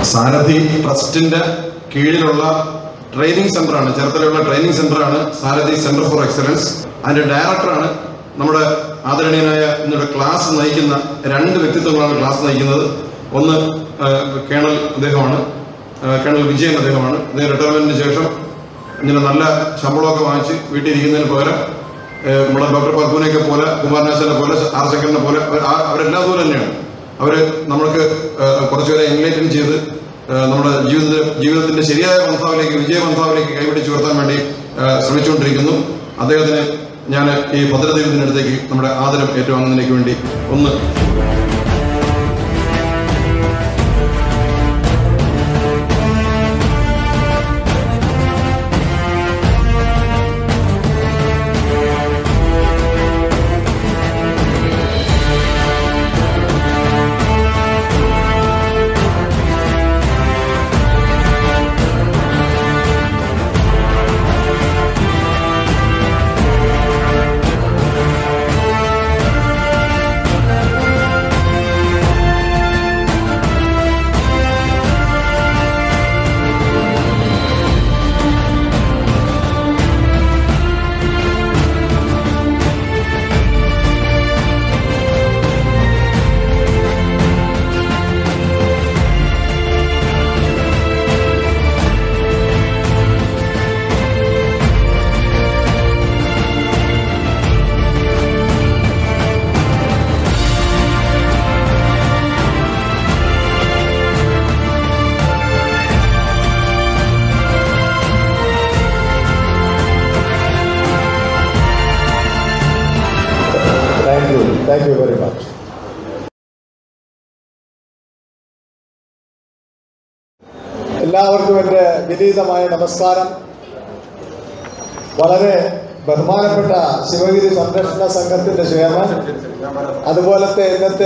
സാരഥി ട്രസ്റ്റിന്റെ കീഴിലുള്ള ട്രെയിനിങ് സെന്ററാണ് ചേർത്തലയുള്ള ട്രെയിനിങ് സെന്ററാണ് സാരഥി സെന്റർ ഫോർ എക്സലൻസ് അതിന്റെ ഡയറക്ടറാണ് നമ്മുടെ ആദരണീയനായ ഇന്നിവിടെ ക്ലാസ് നയിക്കുന്ന രണ്ട് വ്യക്തിത്വങ്ങളാണ് ക്ലാസ് നയിക്കുന്നത് ഒന്ന് ആ, കേണൽ അദ്ദേഹമാണ് ആ, കേണൽ വിജയൻ അദ്ദേഹമാണ് അദ്ദേഹം റിട്ടയർമെന്റിന് ശേഷം ഇങ്ങനെ നല്ല ശമ്പളമൊക്കെ വാങ്ങിച്ച് വീട്ടിൽ ഇരിക്കുന്നതിന് പകരം ഏഹ് നമ്മുടെ ഡോക്ടർ പർപ്പൂനെയൊക്കെ പോലെ കുമാരനാശനെ പോലെ ആർ ശങ്കറിനെ പോലെ അവർ- ആ- അവരെല്ലാം അതുപോലെ തന്നെയാണ് അവര് നമ്മൾക്ക് ഏഹ് കുറച്ചുപേരെ എൻലൈറ്റൻ ചെയ്ത് ഏഹ് നമ്മുടെ ജീവിത ജീവിതത്തിന്റെ ശരിയായ പന്ഥാവിലേക്ക് വിജയ പന്ഥാവിലേക്ക് കൈപിടിച്ച് ഉയർത്താൻ വേണ്ടി ഏഹ് ശ്രമിച്ചുകൊണ്ടിരിക്കുന്നു അദ്ദേഹത്തിന് ഞാൻ ഈ ഭദ്രദൈവത്തിനടുത്തേക്ക് നമ്മുടെ ആദരം ഏറ്റുവാങ്ങുന്നതിനേക്ക് വേണ്ടി ഒന്ന് Thank you. Thank you very much. എല്ലാവർക്കും എൻ്റെ വിനീതമായ നമസ്കാരം വളരെ ബഹുമാനപ്പെട്ട ശിവഗിരി സംരക്ഷണ സംഘത്തിൻ്റെ ചെയർമാൻ അതുപോലത്തെ ഇന്നത്തെ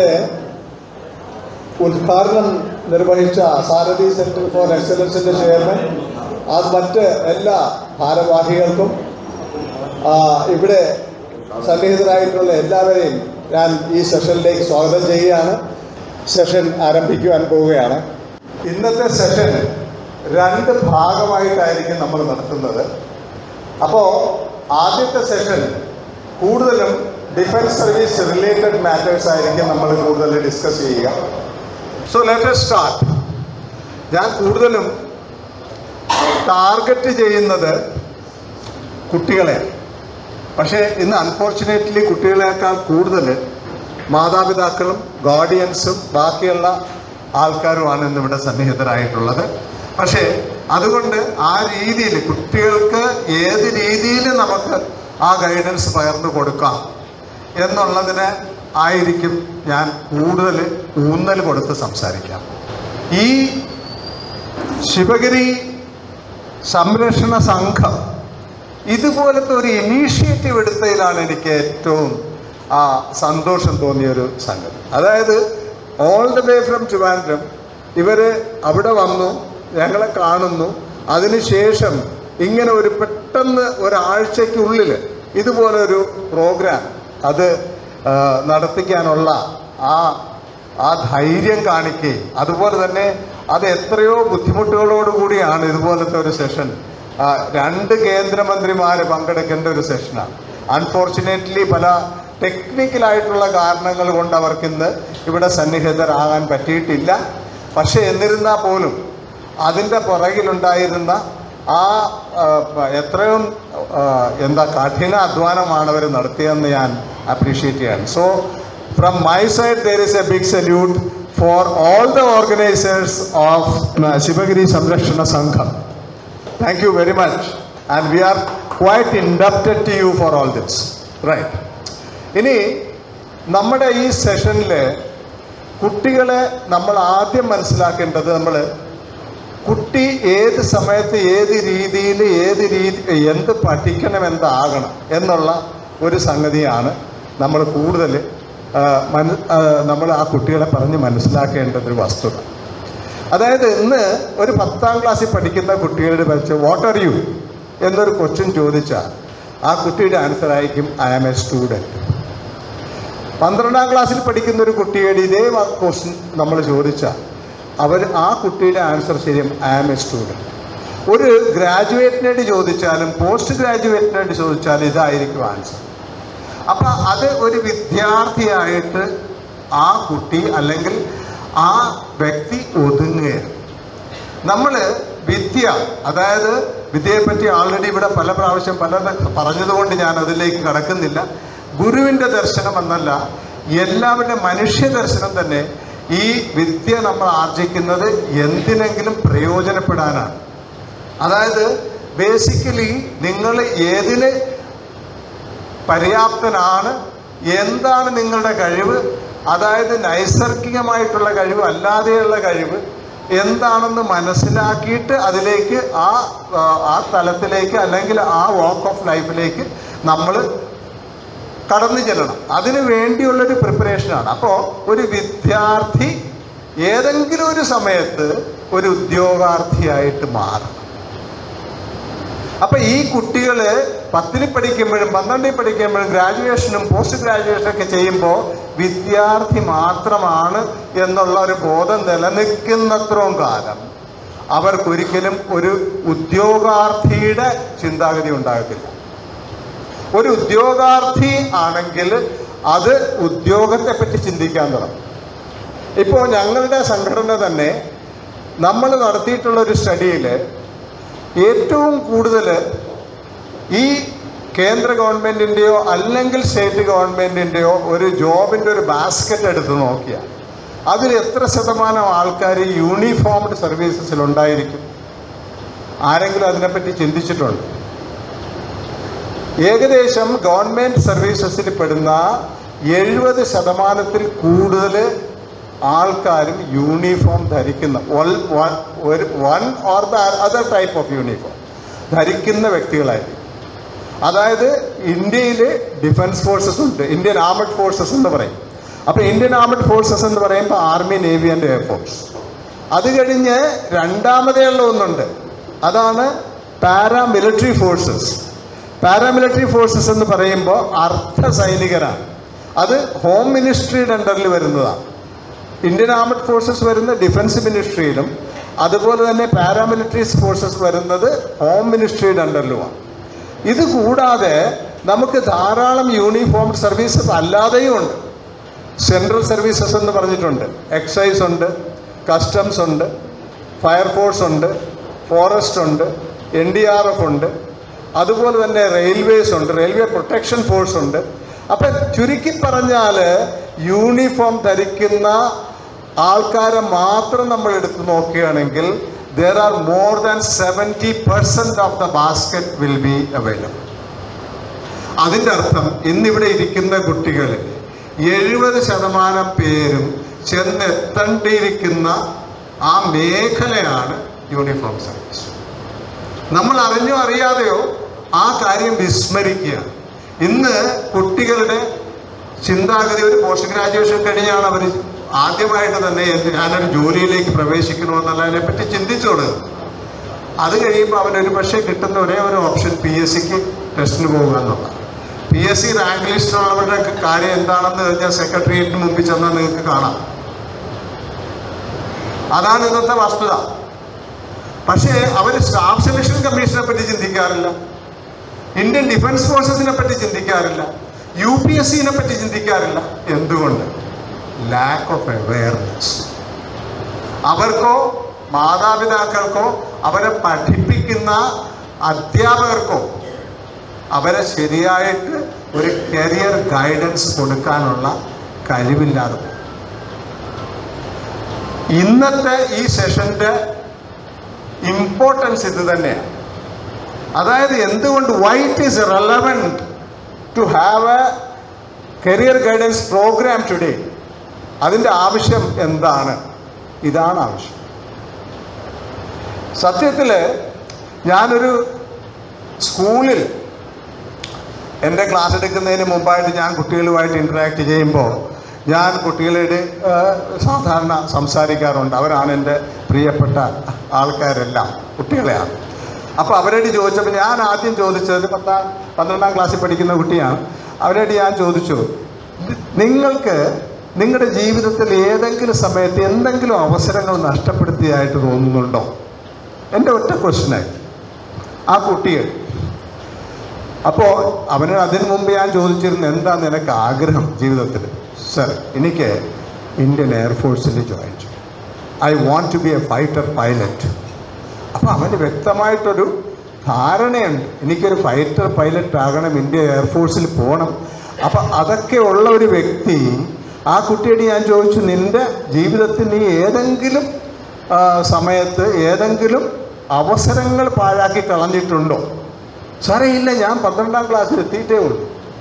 ഉദ്ഘാടനം നിർവഹിച്ച സാരഥി സെൻറ്റർ ഫോർ എക്സലൻസിൻ്റെ ചെയർമാൻ അത് മറ്റ് എല്ലാ ഭാരവാഹികൾക്കും ആ, ഇവിടെ സന്നിഹിതരായിട്ടുള്ള എല്ലാവരെയും ഞാൻ ഈ സെഷനിലേക്ക് സ്വാഗതം ചെയ്യുകയാണ് സെഷൻ ആരംഭിക്കുവാൻ പോവുകയാണ് ഇന്നത്തെ സെഷൻ രണ്ട് ഭാഗമായിട്ടായിരിക്കും നമ്മൾ നടത്തുന്നത് അപ്പോൾ ആദ്യത്തെ സെഷൻ കൂടുതലും ഡിഫൻസ് സർവീസ് റിലേറ്റഡ് മാറ്റേഴ്സ് ആയിരിക്കും നമ്മൾ കൂടുതൽ ഡിസ്കസ് ചെയ്യുക സോ ലെറ്റ് സ്റ്റാർട്ട് ഞാൻ കൂടുതലും ടാർഗറ്റ് ചെയ്യുന്നത് കുട്ടികളെ പക്ഷേ ഇന്ന് അൺഫോർച്ചുനേറ്റ്ലി കുട്ടികളെക്കാൾ കൂടുതൽ മാതാപിതാക്കളും ഗാർഡിയൻസും ബാക്കിയുള്ള ആൾക്കാരുമാണ് ഇന്നിവിടെ സന്നിഹിതരായിട്ടുള്ളത് പക്ഷേ അതുകൊണ്ട് ആ രീതിയിൽ കുട്ടികൾക്ക് ഏത് രീതിയിൽ നമുക്ക് ആ ഗൈഡൻസ് പകർന്നു കൊടുക്കാം എന്നുള്ളതിന് ആയിരിക്കും ഞാൻ കൂടുതൽ ഊന്നൽ കൊടുത്ത് സംസാരിക്കാം ഈ ശിവഗിരി സംരക്ഷണ സംഘം ഇതുപോലത്തെ ഒരു ഇനീഷ്യേറ്റീവ് എടുത്തതിലാണ് എനിക്ക് ഏറ്റവും ആ സന്തോഷം തോന്നിയൊരു സംഗതി അതായത് all the way from Trivandrum ഇവർ അവിടെ വന്നു ഞങ്ങളെ കാണുന്നു അതിനുശേഷം ഇങ്ങനെ ഒരു പെട്ടെന്ന് ഒരാഴ്ചയ്ക്കുള്ളിൽ ഇതുപോലെ ഒരു പ്രോഗ്രാം അത് ആ, നടത്തിക്കാനുള്ള ആ ആ ധൈര്യം കാണിക്കുകയും അതുപോലെ തന്നെ അത് എത്രയോ ബുദ്ധിമുട്ടുകളോടുകൂടിയാണ് ഇതുപോലത്തെ ഒരു സെഷൻ ആ, രണ്ട് കേന്ദ്രമന്ത്രിമാർ പങ്കെടുക്കേണ്ട ഒരു സെഷനാണ് അൺഫോർച്ചുനേറ്റ്ലി പല ടെക്നിക്കലായിട്ടുള്ള കാരണങ്ങൾ കൊണ്ട് അവർക്കിന്ന് ഇവിടെ സന്നിഹിതരാകാൻ പറ്റിയിട്ടില്ല പക്ഷേ എന്നിരുന്നാൽ പോലും അതിൻ്റെ പുറകിലുണ്ടായിരുന്ന ആ ആ, എത്രയും ആ, എന്താ കഠിന അധ്വാനമാണ് അവർ നടത്തിയതെന്ന് ഞാൻ അപ്രീഷിയേറ്റ് ചെയ്യാണ് so from my side there is a big salute for all the organisers of Sivagiri Samrakshana Sangham thank you very much and we are quite indebted to you for all this right ഇനി നമ്മുടെ ഈ സെഷനിൽ കുട്ടികളെ നമ്മൾ ആദ്യം മനസ്സിലാക്കേണ്ടത് നമ്മൾ കുട്ടി ഏത് സമയത്ത് ഏത് രീതിയിൽ ഏത് രീതി എന്ത് പഠിക്കണം എന്താകണം എന്നുള്ള ഒരു സംഗതിയാണ് നമ്മൾ കൂടുതൽ ആ, മന ആ, നമ്മൾ ആ കുട്ടികളെ പറഞ്ഞ് മനസ്സിലാക്കേണ്ട ഒരു വസ്തുത അതായത് ഇന്ന് ഒരു പത്താം ക്ലാസ്സിൽ പഠിക്കുന്ന കുട്ടികളുടെ വെച്ച് വാട്ട് ആർ യു എന്നൊരു ക്വസ്റ്റ്യൻ ചോദിച്ചാൽ ആ കുട്ടിയുടെ ആൻസർ ആയിരിക്കും ഐ ആം എ സ്റ്റുഡൻറ്റ് പന്ത്രണ്ടാം ക്ലാസ്സിൽ പഠിക്കുന്ന ഒരു കുട്ടിയുടെ ഇതേ ക്വസ്റ്റ്യൻ നമ്മൾ ചോദിച്ചാൽ അവർ ആ കുട്ടിയുടെ ആൻസർ ശരിയും ഐ ആം എ സ്റ്റുഡൻറ്റ് ഒരു ഗ്രാജുവേറ്റിനായിട്ട് ചോദിച്ചാലും പോസ്റ്റ് ഗ്രാജുവേറ്റിനായിട്ട് ചോദിച്ചാലും ഇതായിരിക്കും ആൻസർ അപ്പം അത് ഒരു വിദ്യാർത്ഥിയായിട്ട് ആ കുട്ടി അല്ലെങ്കിൽ ആ വ്യക്തി ഒതുങ്ങുകയാണ് നമ്മൾ വിദ്യ അതായത് വിദ്യയെപ്പറ്റി ആൾറെഡി ഇവിടെ പല പ്രാവശ്യം പല പറഞ്ഞതുകൊണ്ട് ഞാൻ അതിലേക്ക് കടക്കുന്നില്ല ഗുരുവിൻ്റെ ദർശനം എന്നല്ല എല്ലാവരുടെ മനുഷ്യ ദർശനം തന്നെ ഈ വിദ്യ നമ്മൾ ആർജിക്കുന്നത് എന്തിനെങ്കിലും പ്രയോജനപ്പെടാനാണ് അതായത് ബേസിക്കലി നിങ്ങൾ ഏതിന് പര്യാപ്തനാണ് എന്താണ് നിങ്ങളുടെ കഴിവ് അതായത് നൈസർഗികമായിട്ടുള്ള കഴിവ് അല്ലാതെയുള്ള കഴിവ് എന്താണെന്ന് മനസ്സിലാക്കിയിട്ട് അതിലേക്ക് ആ ആ, ആ തലത്തിലേക്ക് അല്ലെങ്കിൽ ആ വാക്ക് ഓഫ് ലൈഫിലേക്ക് നമ്മൾ കടന്നു ചെല്ലണം അതിനു വേണ്ടിയുള്ളൊരു പ്രിപ്പറേഷനാണ് അപ്പോൾ ഒരു വിദ്യാർത്ഥി ഏതെങ്കിലും ഒരു സമയത്ത് ഒരു ഉദ്യോഗാർത്ഥിയായിട്ട് മാറണം അപ്പൊ ഈ കുട്ടികൾ പത്തിൽ പഠിക്കുമ്പോഴും പന്ത്രണ്ടിൽ പഠിക്കുമ്പോഴും ഗ്രാജുവേഷനും പോസ്റ്റ് ഗ്രാജുവേഷനും ഒക്കെ ചെയ്യുമ്പോൾ വിദ്യാർത്ഥി മാത്രമാണ് എന്നുള്ള ഒരു ബോധം നിലനിൽക്കുന്നത്രയും കാലം അവർക്കൊരിക്കലും ഒരു ഉദ്യോഗാർത്ഥിയുടെ ചിന്താഗതി ഉണ്ടാകത്തില്ല ഒരു ഉദ്യോഗാർത്ഥി ആണെങ്കിൽ അത് ഉദ്യോഗത്തെ പറ്റി ചിന്തിക്കാൻ തുടങ്ങും ഇപ്പോൾ ഞങ്ങളുടെ സംഘടന തന്നെ നമ്മൾ നടത്തിയിട്ടുള്ള ഒരു സ്റ്റഡിയിൽ ഏറ്റവും കൂടുതൽ ഈ കേന്ദ്ര ഗവൺമെൻറ്റിൻ്റെയോ അല്ലെങ്കിൽ സ്റ്റേറ്റ് ഗവൺമെൻറ്റിൻ്റെയോ ഒരു ജോബിൻ്റെ ഒരു ബാസ്ക്കറ്റ് എടുത്ത് നോക്കിയാൽ അതിൽ എത്ര ശതമാനം ആൾക്കാർ യൂണിഫോംഡ് സർവീസസിൽ ഉണ്ടായിരിക്കും ആരെങ്കിലും അതിനെപ്പറ്റി ചിന്തിച്ചിട്ടുണ്ട് ഏകദേശം ഗവൺമെൻറ് സർവീസസിൽ പെടുന്ന എഴുപത് ശതമാനത്തിൽ കൂടുതൽ ആൾക്കാരും യൂണിഫോം ധരിക്കുന്ന ഒൽ- വൺ- ഒരു one or the other type of uniform ധരിക്കുന്ന വ്യക്തികളായിരിക്കും അതായത് ഇന്ത്യയിൽ ഡിഫൻസ് ഫോഴ്സസ് ഉണ്ട് ഇന്ത്യൻ ആർമഡ് ഫോഴ്സസ് എന്ന് പറയും അപ്പോൾ ഇന്ത്യൻ ആർമഡ് ഫോഴ്സസ് എന്ന് പറയുമ്പോൾ ആർമി നേവി ആൻഡ് എയർഫോഴ്സ് അത് കഴിഞ്ഞ് രണ്ടാമതേ ഉള്ള ഒന്നുണ്ട് അതാണ് പാരാമിലിറ്ററി ഫോഴ്സസ് പാരാമിലിറ്ററി ഫോഴ്സസ് എന്ന് പറയുമ്പോൾ അർദ്ധ സൈനികരാണ് അത് ഹോം മിനിസ്ട്രിയുടെ അണ്ടറിൽ വരുന്നതാണ് ഇന്ത്യൻ ആർമഡ് ഫോഴ്സസ് വരുന്ന ഡിഫൻസ് മിനിസ്ട്രിയിലും അതുപോലെ തന്നെ പാരാമിലിറ്ററി ഫോഴ്സസ് വരുന്നത് ഹോം മിനിസ്ട്രിയുടെ അണ്ടറിലുമാണ് ഇത് കൂടാതെ നമുക്ക് ധാരാളം യൂണിഫോം സർവീസസ് അല്ലാതെയും ഉണ്ട് സെൻട്രൽ സർവീസസ് എന്ന് പറഞ്ഞിട്ടുണ്ട് എക്സൈസ് ഉണ്ട് കസ്റ്റംസ് ഉണ്ട് ഫയർഫോഴ്സ് ഉണ്ട് ഫോറസ്റ്റ് ഉണ്ട് എൻ ഡി ആർ എഫ് ഉണ്ട് അതുപോലെ തന്നെ റെയിൽവേസ് ഉണ്ട് റെയിൽവേ പ്രൊട്ടക്ഷൻ ഫോഴ്സ് ഉണ്ട് അപ്പം ചുരുക്കി പറഞ്ഞാൽ യൂണിഫോം ധരിക്കുന്ന ആൾക്കാരെ മാത്രം നമ്മൾ എടുത്തു നോക്കുകയാണെങ്കിൽ there are more than seventy percent of the basket will be available അതിൻ്റെ അർത്ഥം ഇന്നിവിടെ ഇരിക്കുന്ന കുട്ടികൾ എഴുപത് ശതമാനം പേരും ചെന്നെത്തേണ്ടിയിരിക്കുന്ന ആ മേഖലയാണ് യൂണിഫോം സർവീസ് നമ്മൾ അറിഞ്ഞോ അറിയാതെയോ ആ കാര്യം വിസ്മരിക്കുകയാണ് ഇന്ന് കുട്ടികളുടെ ചിന്താഗതി ഒരു പോസ്റ്റ് ഗ്രാജുവേഷൻ കഴിഞ്ഞാണ് അവർ ആദ്യമായിട്ട് തന്നെ എന്ത് ഞാനൊരു ജോലിയിലേക്ക് പ്രവേശിക്കണമെന്നുള്ളതിനെ പറ്റി ചിന്തിച്ചു തുടങ്ങും അത് കഴിയുമ്പോൾ അവനൊരു പക്ഷേ കിട്ടുന്ന ഒരേ ഒരു ഓപ്ഷൻ പി എസ് സിക്ക് ടെസ്റ്റിന് പോകുക എന്നുള്ളതാണ് പി എസ് സി റാങ്ക് ലിസ്റ്റിലുള്ളവരുടെ കാര്യം എന്താണെന്ന് കഴിഞ്ഞാൽ സെക്രട്ടേറിയറ്റിന് മുമ്പിൽ ചെന്നാൽ നിങ്ങൾക്ക് കാണാം അതാണ് ഇന്നത്തെ വസ്തുത പക്ഷേ അവർ സ്റ്റാഫ് സെലക്ഷൻ കമ്മീഷനെ പറ്റി ചിന്തിക്കാറില്ല ഇന്ത്യൻ ഡിഫൻസ് ഫോഴ്സസിനെ പറ്റി ചിന്തിക്കാറില്ല യു പി എസ് സിനെ പറ്റി ചിന്തിക്കാറില്ല എന്തുകൊണ്ട് ലാക്ക് ഓഫ് അവയർനെസ് അവർക്കോ മാതാപിതാക്കൾക്കോ അവരെ പഠിപ്പിക്കുന്ന അധ്യാപകർക്കോ അവരെ ശരിയായിട്ട് ഒരു കരിയർ ഗൈഡൻസ് കൊടുക്കാനുള്ള കഴിവില്ലാതെ പോകും. ഇന്നത്തെ ഈ സെഷൻ്റെ ഇമ്പോർട്ടൻസ് ഇത് തന്നെയാണ് അതായത് എന്തുകൊണ്ട് why it is relevant to have a career guidance programme today അതിൻ്റെ ആവശ്യം എന്താണ് ഇതാണ് ആവശ്യം സത്യത്തിൽ ഞാനൊരു സ്കൂളിൽ എൻ്റെ ക്ലാസ് എടുക്കുന്നതിന് മുമ്പായിട്ട് ഞാൻ കുട്ടികളുമായിട്ട് ഇൻറ്ററാക്ട് ചെയ്യുമ്പോൾ ഞാൻ കുട്ടികളുടെ ആ, സാധാരണ സംസാരിക്കാറുണ്ട് അവരാണ് എൻ്റെ പ്രിയപ്പെട്ട ആൾക്കാരെല്ലാം കുട്ടികളെയാണ് അപ്പോൾ അവരോട് ചോദിച്ചപ്പോൾ ഞാൻ ആദ്യം ചോദിച്ചത് പത്താം പന്ത്രണ്ടാം ക്ലാസ്സിൽ പഠിക്കുന്ന കുട്ടിയാണ് അവരോട് ഞാൻ ചോദിച്ചു നിങ്ങൾക്ക് നിങ്ങളുടെ ജീവിതത്തിൽ ഏതെങ്കിലും സമയത്ത് എന്തെങ്കിലും അവസരങ്ങൾ നഷ്ടപ്പെടുത്തിയതായിട്ട് തോന്നുന്നുണ്ടോ എൻ്റെ ഒറ്റ ക്വസ്റ്റ്യനായി ആ കുട്ടികൾ അപ്പോൾ അവന് അതിനു മുമ്പ് ഞാൻ ചോദിച്ചിരുന്നു എന്താ നിനക്ക് ആഗ്രഹം ജീവിതത്തിൽ സർ എനിക്ക് ഇന്ത്യൻ എയർഫോഴ്സിൽ ജോയിൻ ചെയ്യും I want to be a fighter pilot അപ്പോൾ അവന് വ്യക്തമായിട്ടൊരു ധാരണയുണ്ട് എനിക്കൊരു ഫൈറ്റർ പൈലറ്റ് ആകണം ഇന്ത്യ എയർഫോഴ്സിൽ പോകണം അപ്പം അതൊക്കെ ഉള്ള ഒരു വ്യക്തി ആ കുട്ടിയോട് ഞാൻ ചോദിച്ചു നിൻ്റെ ജീവിതത്തിൽ നീ ഏതെങ്കിലും ആ, സമയത്ത് ഏതെങ്കിലും അവസരങ്ങൾ പാഴാക്കി കളഞ്ഞിട്ടുണ്ടോ സാറേ ഇല്ല ഞാൻ പന്ത്രണ്ടാം ക്ലാസ്സിൽ എത്തിയിട്ടേ ഉള്ളൂ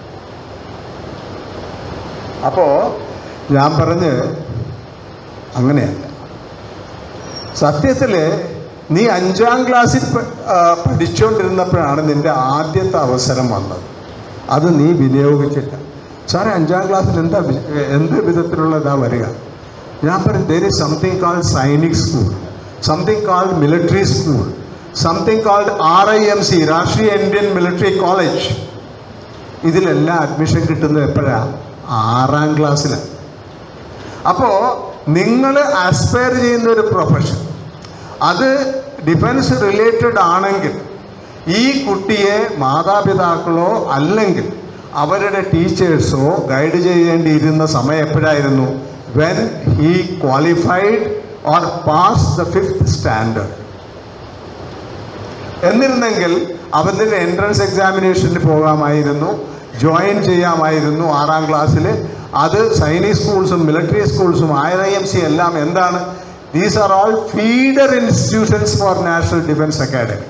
അപ്പോൾ ഞാൻ പറഞ്ഞ് അങ്ങനെയല്ല സത്യത്തിൽ നീ അഞ്ചാം ക്ലാസ്സിൽ പ- ആ, പഠിച്ചുകൊണ്ടിരുന്നപ്പോഴാണ് നിന്റെ ആദ്യത്തെ അവസരം വന്നത് അത് നീ വിനിയോഗിച്ചില്ല സാറേ അഞ്ചാം ക്ലാസ്സിൽ എന്താ വി- എന്ത് വിധത്തിലുള്ളതാ വരിക ഞാൻ പറയും there is something called Sainik school something called military school something called R I M C Rashtriya Indian military college ഇതിലെല്ലാം അഡ്മിഷൻ കിട്ടുന്നത് എപ്പോഴാണ് ആറാം ക്ലാസ്സിലാണ് അപ്പോൾ നിങ്ങൾ ആസ്പയർ ചെയ്യുന്ന ഒരു പ്രൊഫഷൻ അത് ഡിഫൻസ് റിലേറ്റഡ് ആണെങ്കിൽ ഈ കുട്ടിയെ മാതാപിതാക്കളോ അല്ലെങ്കിൽ അവരുടെ ടീച്ചേഴ്സോ ഗൈഡ് ചെയ്യേണ്ടിയിരുന്ന സമയം എപ്പോഴായിരുന്നു when he qualified or pass the fifth standard എന്നിരുന്നെങ്കിൽ അവൻ്റെ എൻട്രൻസ് എക്സാമിനേഷന് പോകാമായിരുന്നു ജോയിൻ ചെയ്യാമായിരുന്നു ആറാം ക്ലാസ്സിൽ അത് സൈനിക് സ്കൂൾസും മിലിറ്ററി സ്കൂൾസും ഐ ഐ എം സി എല്ലാം എന്താണ് these are all feeder institutions for national defence academy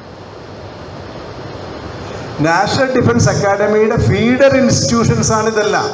national defence അക്കാഡമിയുടെ ഫീഡർ ഇൻസ്റ്റിറ്റ്യൂഷൻസ് ആണ് ഇതെല്ലാം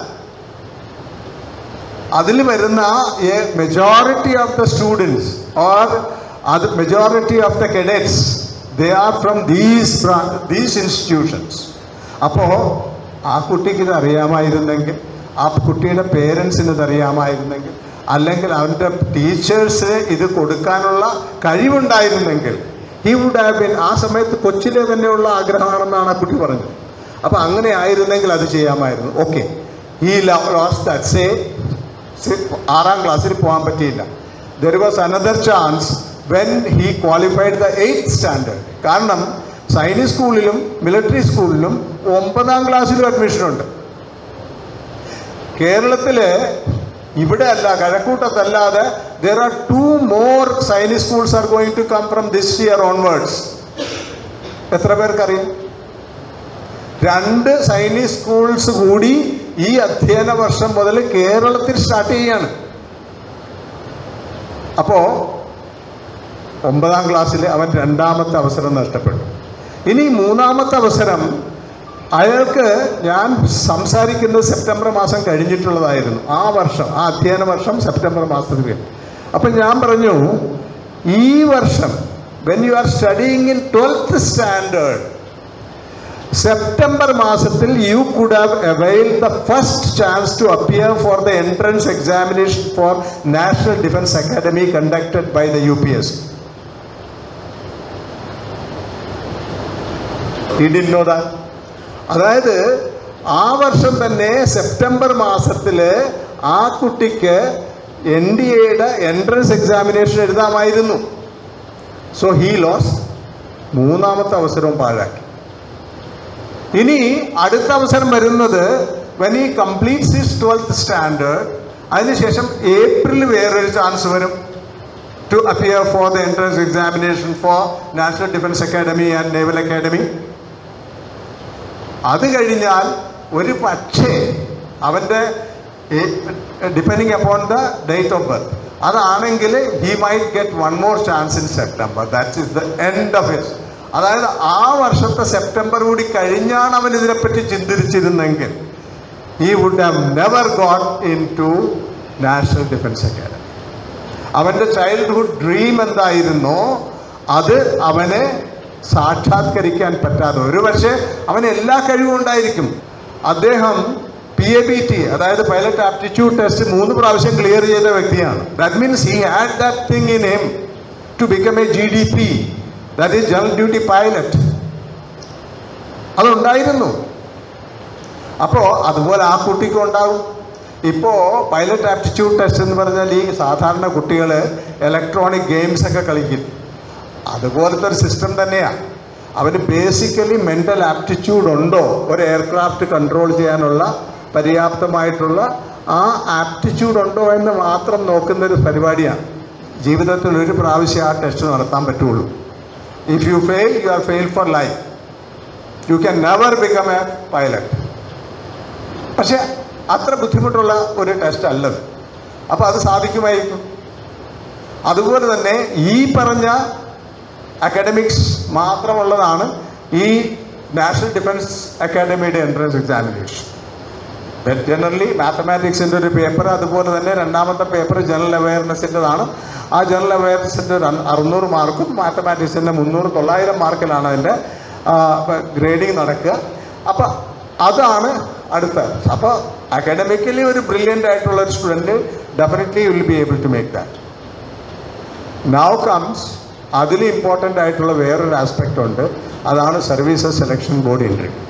അതിൽ വരുന്ന a majority of the students or അത് majority of the cadets they are from these these institutions അപ്പോൾ ആ കുട്ടിക്ക് ഇത് അറിയാമായിരുന്നെങ്കിൽ ആ കുട്ടിയുടെ പേരൻസിന് ഇത് അറിയാമായിരുന്നെങ്കിൽ അല്ലെങ്കിൽ അവൻ്റെ ടീച്ചേഴ്സ് ഇത് കൊടുക്കാനുള്ള കഴിവുണ്ടായിരുന്നെങ്കിൽ ഹി വുഡ് ഹാവ് ബിൻ ആ സമയത്ത് കൊച്ചിലെ തന്നെയുള്ള ആഗ്രഹമാണെന്നാണ് ആ കുട്ടി പറഞ്ഞത് അപ്പോൾ അങ്ങനെ ആയിരുന്നെങ്കിൽ അത് ചെയ്യാമായിരുന്നു ഓക്കെ ഈ ലോസ് ദാറ്റ് സേ സി- ആറാം ക്ലാസ്സിൽ പോകാൻ പറ്റിയില്ല there was another chance when he qualified the eighth standard കാരണം സൈനിക് സ്കൂളിലും മിലിറ്ററി സ്കൂളിലും ഒമ്പതാം ക്ലാസ്സിലും അഡ്മിഷനുണ്ട് കേരളത്തിൽ ഇവിടെ അല്ല കഴക്കൂട്ടത്തല്ലാതെ there are two more Sainik schools are going to come from this year onwards എത്ര പേർക്കറിയാം രണ്ട് സൈനിക് സ്കൂൾസ് കൂടി ഈ അധ്യയന വർഷം മുതൽ കേരളത്തിൽ സ്റ്റാർട്ട് ചെയ്യാണ് അപ്പോൾ ഒമ്പതാം ക്ലാസ്സിൽ അവൻ രണ്ടാമത്തെ അവസരം നഷ്ടപ്പെട്ടു ഇനി മൂന്നാമത്തെ അവസരം അയാൾക്ക് ഞാൻ സംസാരിക്കുന്നത് സെപ്റ്റംബർ മാസം കഴിഞ്ഞിട്ടുള്ളതായിരുന്നു ആ വർഷം ആ അധ്യയന വർഷം സെപ്റ്റംബർ മാസത്തിൽ അപ്പം ഞാൻ പറഞ്ഞു ഈ വർഷം when you are studying in twelfth standard September മാസത്തിൽ you could have avail the first chance to appear for the entrance examination for national defence academy conducted by the U P S know that അതായത് ആ വർഷം തന്നെ September മാസത്തിൽ ആ കുട്ടിക്ക് N D എയുടെ entrance examination എഴുതാമായിരുന്നു സോ ഹീ ലോസ് മൂന്നാമത്തെ അവസരവും പാഴാക്കി ഇനി അടുത്ത അവസരം വരുന്നത് when he completes his twelfth standard അതിനുശേഷം ഏപ്രിൽ വേറൊരു ചാൻസ് വരും to appear for the entrance examination for national defence academy and naval academy അത് കഴിഞ്ഞാൽ ഒരു പക്ഷേ അവൻ്റെ depending upon the date of birth അതാണെങ്കിൽ he might get one more chance in September that is the end of it അതായത് ആ വർഷത്തെ September കൂടി കഴിഞ്ഞാണ് അവൻ ഇതിനെപ്പറ്റി ചിന്തിച്ചിരുന്നെങ്കിൽ he would have never got into national defence academy അവൻ്റെ ചൈൽഡ്ഹുഡ് ഡ്രീം എന്തായിരുന്നോ അത് അവനെ സാക്ഷാത്കരിക്കാൻ പറ്റാതെ ഒരു പക്ഷേ അവന് എല്ലാ കഴിവും ഉണ്ടായിരിക്കും അദ്ദേഹം പി എ ബി ടി അതായത് പൈലറ്റ് ആപ്റ്റിറ്റ്യൂഡ് ടെസ്റ്റ് മൂന്ന് പ്രാവശ്യം ക്ലിയർ ചെയ്ത വ്യക്തിയാണ് that means he had that thing in him to become a G D P that is general duty pilot അതുണ്ടായിരുന്നു അപ്പോൾ അതുപോലെ ആ കുട്ടിക്കും ഉണ്ടാകും ഇപ്പോൾ പൈലറ്റ് ആപ്റ്റിറ്റ്യൂഡ് ടെസ്റ്റ് എന്ന് പറഞ്ഞാൽ ഈ സാധാരണ കുട്ടികൾ ഇലക്ട്രോണിക് ഗെയിംസ് ഒക്കെ കളിക്കും അതുപോലത്തെ ഒരു സിസ്റ്റം തന്നെയാണ് അവന് ബേസിക്കലി മെൻ്റൽ ആപ്റ്റിറ്റ്യൂഡ് ഉണ്ടോ ഒരു എയർക്രാഫ്റ്റ് കൺട്രോൾ ചെയ്യാനുള്ള പര്യാപ്തമായിട്ടുള്ള ആ ആപ്റ്റിറ്റ്യൂഡ് ഉണ്ടോ എന്ന് മാത്രം നോക്കുന്ന ഒരു പരിപാടിയാണ് ജീവിതത്തിൽ ഒരു പ്രാവശ്യം ആ ടെസ്റ്റ് നടത്താൻ പറ്റുള്ളൂ if you fail you are fail for life you can never become a pilot പക്ഷെ അത്ര ബുദ്ധിമുട്ടുള്ള ഒരു ടെസ്റ്റ് അല്ലത് അപ്പോൾ അത് സാധിക്കുമായിരിക്കും അതുപോലെ തന്നെ ഈ പറഞ്ഞ അക്കാഡമിക്സ് മാത്രമുള്ളതാണ് ഈ നാഷണൽ ഡിഫൻസ് അക്കാഡമിയുടെ എൻട്രൻസ് എക്സാമിനേഷൻ ജനറലി മാത്തമാറ്റിക്സിൻ്റെ ഒരു പേപ്പർ അതുപോലെ തന്നെ രണ്ടാമത്തെ പേപ്പർ ജനറൽ അവയർനെസ്സിൻ്റെതാണ് ആ ജനറൽ അവയർനെസ്സിൻ്റെ അറുന്നൂറ് മാർക്കും മാത്തമാറ്റിക്സിൻ്റെ മുന്നൂറ് തൊള്ളായിരം മാർക്കിലാണ് അതിൻ്റെ ഗ്രേഡിങ് നടക്കുക അപ്പോൾ അതാണ് അടുത്ത അപ്പോൾ അക്കാഡമിക്കലി ഒരു ബ്രില്യൻ്റ് ആയിട്ടുള്ള ഒരു student definitely will be able to make that now comes അതിൽ ഇമ്പോർട്ടൻ്റ് ആയിട്ടുള്ള വേറൊരു ആസ്പെക്റ്റ് ഉണ്ട് അതാണ് സർവീസസ് സെലക്ഷൻ ബോർഡ് എൻട്രി